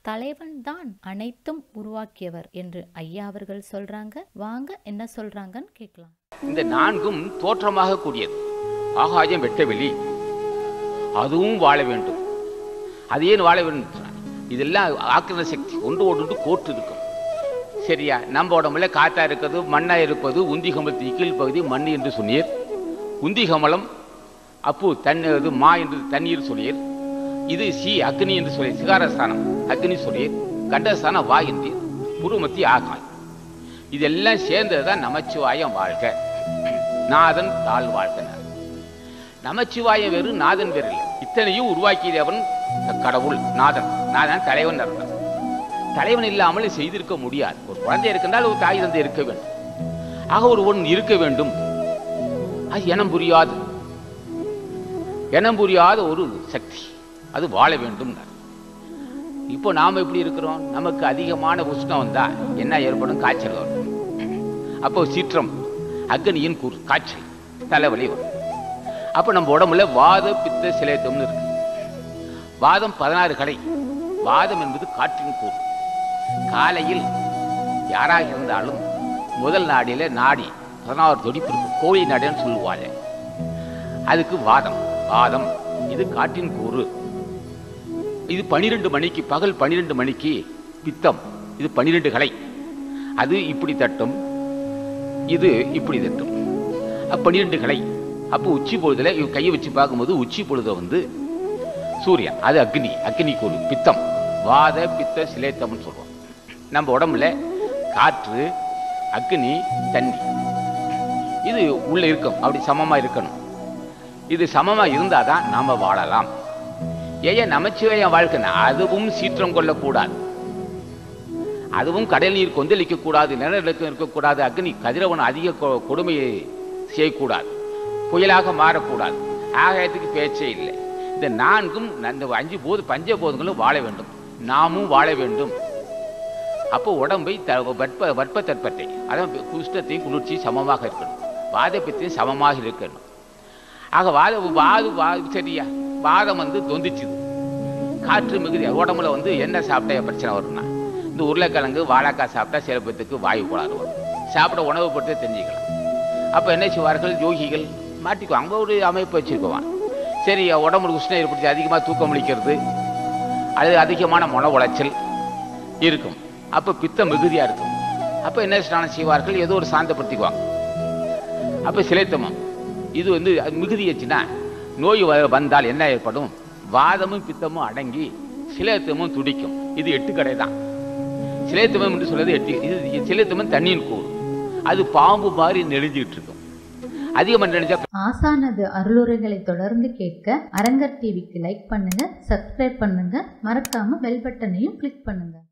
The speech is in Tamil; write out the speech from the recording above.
தலைவன் தான் அனைத்தும் உருவாக்கியவர் என்று ஐயா அவர்கள் சொல்றாங்க வாங்க என்ன சொல்றாங்கன்னு கேட்கலாம் இந்த நான்கும் தோற்றமாக கூடியது ஆகாயம் வெட்டவெளி அதுவும் வாழ வேண்டும் அது ஏன் வாழ வேண்டும் சொன்னார். இதெல்லாம் ஆக்கிரம சக்தி ஒன்று ஒன்று கோட்டு இருக்கும் சரியா நம்ம உடம்புல காத்தா இருக்கிறது மண்ணா இருப்பது உந்தி கமலத்தின் கீழ் பகுதி மண் என்று சொன்னீர் உந்தி கமலம் அப்பு தண்ணி இது மா என்று தண்ணீர் சொன்னீர் இது சி அக்னி என்று சொல்லி சிகாரஸ்தானம் அக்னி சொன்னீர் கண்டஸ்தானம் வா என்றீர் புருமத்தி ஆகாய் இதெல்லாம் சேர்ந்தது தான் நமச்சிவாயம் வாழ்க நாதன் தாழ் வாழ்க நமச்சிவாயம் வேறு நாதன் வேறு இல்லை இத்தனையும் உருவாக்கியவன் கடவுள் நாதன் நாதன் தலைவன் அர்த்தம் தலைவன் இல்லாமல் செய்திருக்க முடியாது ஒரு குழந்தை இருக்கின்றால் ஒரு தாய் தந்தை இருக்க வேண்டும் ஆக ஒரு ஒன் இருக்க வேண்டும் அது இனம் புரியாது இனம் புரியாத ஒரு சக்தி அது வாழ வேண்டும் இப்போ நாம எப்படி இருக்கிறோம் நமக்கு அதிகமான உஷ்ணம் வந்தா என்ன ஏற்படும் காய்ச்சல் வரும் அப்போ சீற்றம் அக்னியின் கூறு காய்ச்சல் தலைவலி வரும் அப்போ நம்ம உடம்புல வாத பித்த சிலேத்தம்னு இருக்கு வாதம் பதினாறு கடை வாதம் என்பது காற்றின் கூறு காலையில் யாராக இருந்தாலும் முதல் நாடியில நாடி பதினாறு துடிப்பு இருக்கும் கோழி நாடின்னு சொல்லுவாங்க அதுக்கு வாதம் வாதம் இது காற்றின் கூறு இது பனிரெண்டு மணிக்கு பகல் பனிரெண்டு மணிக்கு பித்தம் இது பனிரெண்டு கலை அது இப்படி தட்டும் இது இப்படி தட்டும் அப்ப பனிரெண்டு கலை அப்போ உச்சி பொழுதுல இவ கையை வச்சு பார்க்கும்போது உச்சி பொழுத வந்து சூரியன் அது அக்னி அக்னி கூறு பித்தம் வாத பித்த சிலேத்தம்னு சொல்லுவோம் நம்ம உடம்புல காற்று அக்னி தண்ணி இது உள்ள இருக்கும் அப்படி சமமா இருக்கணும் இது சமமா இருந்தாதான் நாம வாழலாம் ஏன் நமச்சிவாயம் வாழ்க்கைனா அதுவும் சீற்றம் கொள்ளக்கூடாது அதுவும் கடல் நீர் கொந்தளிக்க கூடாது நிலநடுக்கம் இருக்கக்கூடாது அக்னி கதிரவன் அதிக கொ- கொடுமையை செய்யக்கூடாது புயலாக மாறக்கூடாது ஆகாயத்துக்கு பேச்சே இல்லை இந்த நான்கும் இந்த அஞ்சு போது பஞ்ச போதங்களும் வாழ வேண்டும் நாமும் வாழ வேண்டும் அப்போ உடம்பை த வற்ப வற்ப தற்பத்தை அதான் குஷ்டத்தையும் குளிர்ச்சி சமமாக இருக்கணும் வாதப்பத்தையும் சமமாக இருக்கணும் ஆக வாத வாது வா சரியா வாதம் வந்து தொந்திச்சுது காற்று மிகுதி உடம்புல வந்து என்ன சாப்பிட்டா பிரச்சனை வரும்னா இந்த உருளைக்கிழங்கு வாழைக்காய் சாப்பிட்டா சில பேத்துக்கு வாயு கோளாறு வரும் சாப்பிட உணவு பற்றி தெரிஞ்சுக்கலாம் அப்போ என்ன செய்வார்கள் யோகிகள் மாட்டிக்குவாங்க அங்கே ஒரு அமைப்பு வச்சுருக்குவான் சரி உடம்புல உஷ்ணம் ஏற்படுத்தி அதிகமாக தூக்கம் அளிக்கிறது அல்லது அதிகமான மன உளைச்சல் இருக்கும் அப்போ பித்தம் மிகுதியாக இருக்கும் அப்போ என்ன ஸ்நானம் செய்வார்கள் ஏதோ ஒரு சாந்தப்படுத்திக்குவாங்க அப்போ சிலைத்தமம் இது வந்து அது மிகுதியாச்சுன்னா நோய் வ- வந்தால் என்ன ஏற்படும் வாதமும் பித்தமும் அடங்கி சிலேத்தமும் துடிக்கும் இது எட்டு கடை தான் சிலேத்தமம் என்று சொல்றது எட்டு இது சிலேத்தமம் தண்ணியின் கூறு அது பாம்பு மாதிரி நெளிஞ்சிட்டு இருக்கும் அதிகமாக நெளிஞ்சா ஆசானது அருளுரைகளை தொடர்ந்து கேட்க அரங்கர் டிவிக்கு லைக் பண்ணுங்க சப்ஸ்கிரைப் பண்ணுங்க மறக்காம பெல் பட்டனையும் கிளிக் பண்ணுங்க